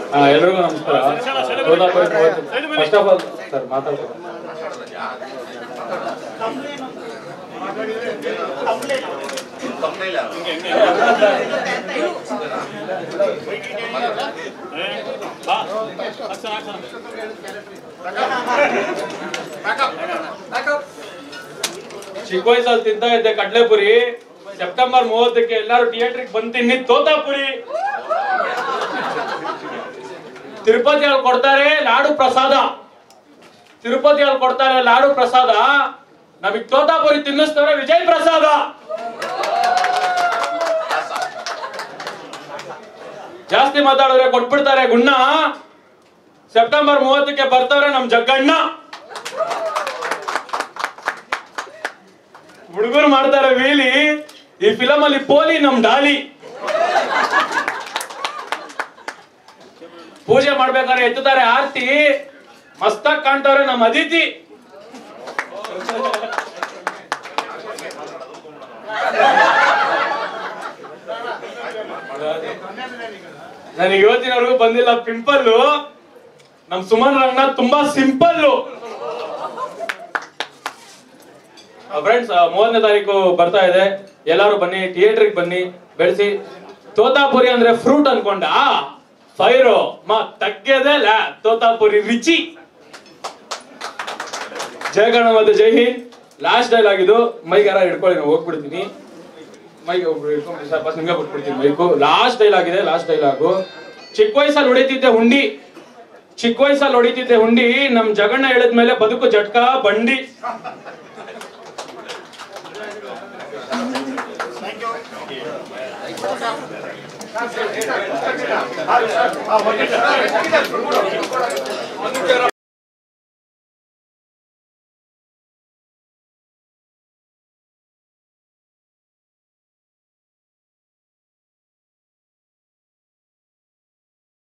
ಹಾ ಎಲ್ರಿಗೂ ನಮಸ್ಕಾರ Solapur first of all sir ಮಾತಾಡ್ತಾರೆ ಚಿಕ್ಕ ವಯಸ್ಸಲ್ಲಿ ತಿಂತಾ ಇದ್ದೆ ಕಡ್ಲೆಪುರಿ ಸೆಪ್ಟೆಂಬರ್ ಮೂವತ್ತಕ್ಕೆ ಎಲ್ಲಾರು ಥಿಯೇಟ್ರಿಗೆ ಬಂದ್ ತಿನ್ನಿ ತೋತಾಪುರಿ ತಿರುಪತಿಯಲ್ಲಿ ಕೊಡ್ತಾರೆ ಲಾಡು ಪ್ರಸಾದ ತಿರುಪತಿಯಲ್ಲಿ ಕೊಡ್ತಾರೆ ಲಾಡು ಪ್ರಸಾದ ನಮಗ್ ತೋತಾಪುರಿ ತಿನ್ನಿಸ್ತಾರೆ ವಿಜಯ್ ಪ್ರಸಾದ ಜಾಸ್ತಿ ಮಾತಾಡಿದ್ರೆ ಕೊಟ್ಬಿಡ್ತಾರೆ ಗುಣ್ಣ ಸೆಪ್ಟೆಂಬರ್ ಮೂವತ್ತಕ್ಕೆ ಬರ್ತಾರೆ ನಮ್ ಜಗ್ಗಣ್ಣ ಹುಡುಗರು ಮಾಡ್ತಾರೆ ವೀಲಿ ಈ ಫಿಲಮ್ ಅಲ್ಲಿ ಪೋಲಿ ನಮ್ ಡಾಲಿ ಪೂಜೆ ಮಾಡ್ಬೇಕಾದ್ರೆ ಎತ್ತುತ್ತಾರೆ ಆರ್ತಿ ಮಸ್ತಾಗ್ ಕಾಣ್ತವ್ರೆ ನಮ್ ಅದಿತಿ ನನಗೆ ಇವತ್ತಿನವರೆಗೂ ಬಂದಿಲ್ಲ ಪಿಂಪಲ್ಲು ನಮ್ ಸುಮನ್ ರಂಗನಾಥ್ ತುಂಬಾ ಸಿಂಪಲ್ಲು ಫ್ರೆಂಡ್ಸ್ ಮೂವತ್ತನೇ ತಾರೀಕು ಬರ್ತಾ ಇದೆ ಎಲ್ಲಾರು ಬನ್ನಿ ಥಿಯೇಟರ್ಗೆ ಬನ್ನಿ ಬೆಳೆಸಿ ತೋತಾಪುರಿ ಅಂದ್ರೆ ಫ್ರೂಟ್ ಅನ್ಕೊಂಡ ಫೈರು ಮಾ ತಗ್ಗದೆ ಲ್ಯಾ ತೋತಾಪುರಿ ರುಚಿ ಜಯ ಗಣ ಮತ್ತೆ ಜೈ ಹಿಂದ್ ಲಾಸ್ಟ್ ಡೈಲಾಗ್ ಇದು ಮೈಗ್ ಯಾರ ಹಿಡ್ಕೊಳ್ಳಿ ನಾನು ಹೋಗ್ಬಿಡ್ತೀನಿ ಮೈಗೆ ಒಬ್ರು ಹಿಡ್ಕೊಂಡು ಸರ್ ಫಸ್ಟ್ ನಿಮ್ಗೆ ಬಿಟ್ಬಿಡ್ತೀನಿ ಮೈಕು ಲಾಸ್ಟ್ ಡೈಲಾಗ್ ಇದೆ ಲಾಸ್ಟ್ ಡೈಲಾಗು ಚಿಕ್ಕ ವಯಸ್ಸಲ್ಲಿ ಹೊಡಿತಿದ್ದೆ ಹುಂಡಿ ಚಿಕ್ಕ ವಯಸ್ಸಲ್ಲಿ ಹೊಡಿತಿದ್ದೆ ಹುಂಡಿ ನಮ್ ಜಗಣ್ಣ ಹೇಳಿದ್ಮೇಲೆ ಬದುಕು ಜಟ್ಕ ಬಂಡಿ ಆ, ಓಕೆ ಸರ್.